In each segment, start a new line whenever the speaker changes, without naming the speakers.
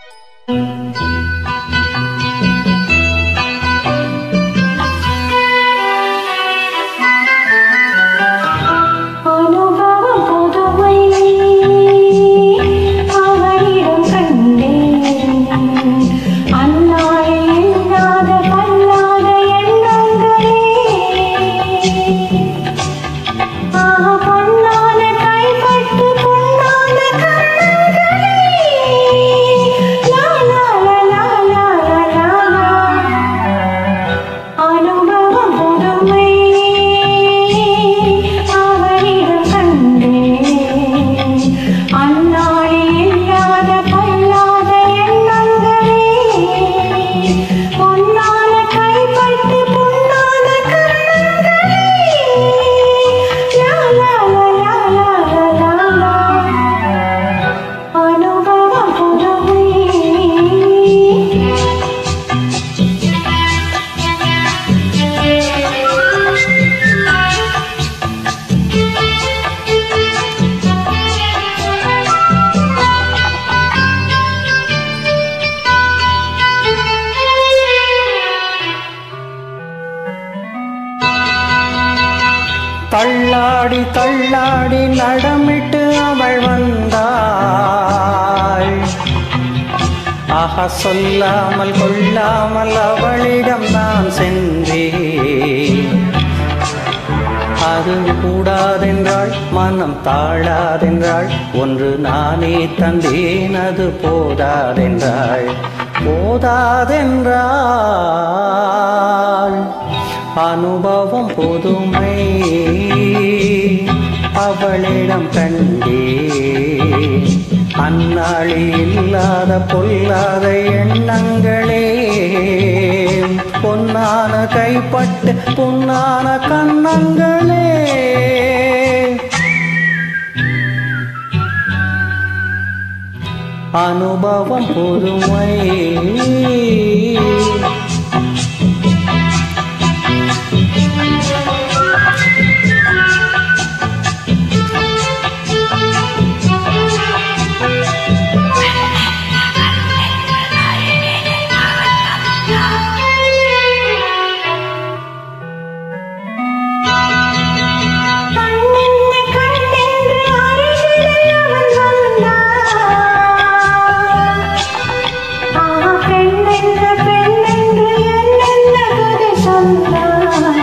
அனுபவம் புதுமை அவளிடம் கண்டேன் அந்நாளில் இல்லாத பல்லாத எண்ணங்களே ஆஹா பொன்னான கைப்பட்டு பொன்னான கண்ணங்களே லா லா லா லா லா லா லா அனுபவம் புதுமை அவளிடம் கண்டேன் அந்நாளில் இல்லாத பல்லாத எண்ணங்களே பொன்னான கைப்பட்டு பொன்னான கண்ணங்களே லா லா லா லா லா லா லா அனுபவம் புதுமை
தள்ளாடி தள்ளாடி நடமிட்டு அவள் வந்தாள் ஆஹா சொல்லாமல் கொள்ளாமல் அவளிடம் நான் சென்றேன் அது கூடாதென்றாள் மனம் தாழாதென்றாள் ஒன்று நானே தந்தேன் அது போதாதென்றாள் போதாதென்றாள் அனுபவம் புதுமை அவளிடம் கண்டே அந்நாளில் இல்லாத பொல்லாத எண்ணங்களே பொன்னான கைப்பட்டு பொன்னான கண்ணங்களே அனுபவம் புதுமை
கண்ணென்ன கண்ணென்று அருகிலே அவன் வந்தான் ஆ பெண்ணென்ன பெண்ணென்று என்னென்ன கதை சொன்னான்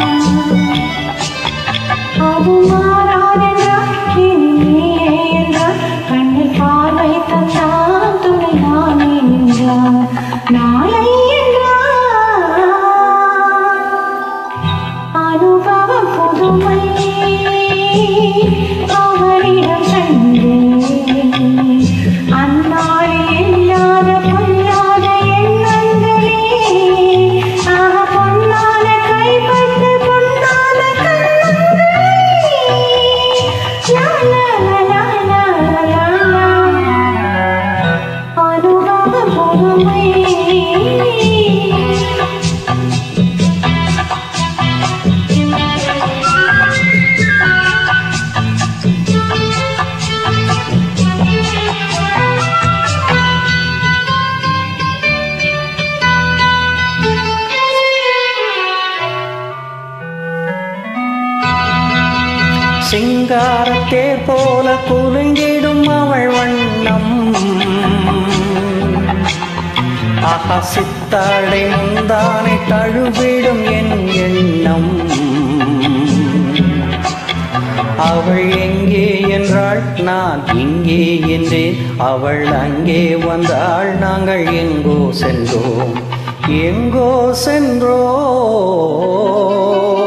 அது மாறாதென்றால் இனி நீயே என்றால் கண்ணில் பார்வை தந்தான் துணை நானே நின்றான் நாளை என்றான் அனுபவம் புதுமை அவரிடம் கண்டேன் அந்நாளில் இல்லாத பொல்லாத எண்ணங்களே ஆக பொன்னான கைப்பட்டு பொன்னான கண்ணங்களே லா லா லா லா லா லா அனுபவம் புதுமை
சிங்காரத்தேர் போல குலுங்கிடும் அவள் வண்ணம் ஆஹா சித்தாடை முந்தானை தழுவிடும் என் எண்ணம் அவள் எங்கே என்றாள் நான் இங்கே என்றேன் அவள் அங்கே வந்தாள் நாங்கள் எங்கோ சென்றோம் எங்கோ சென்றோம்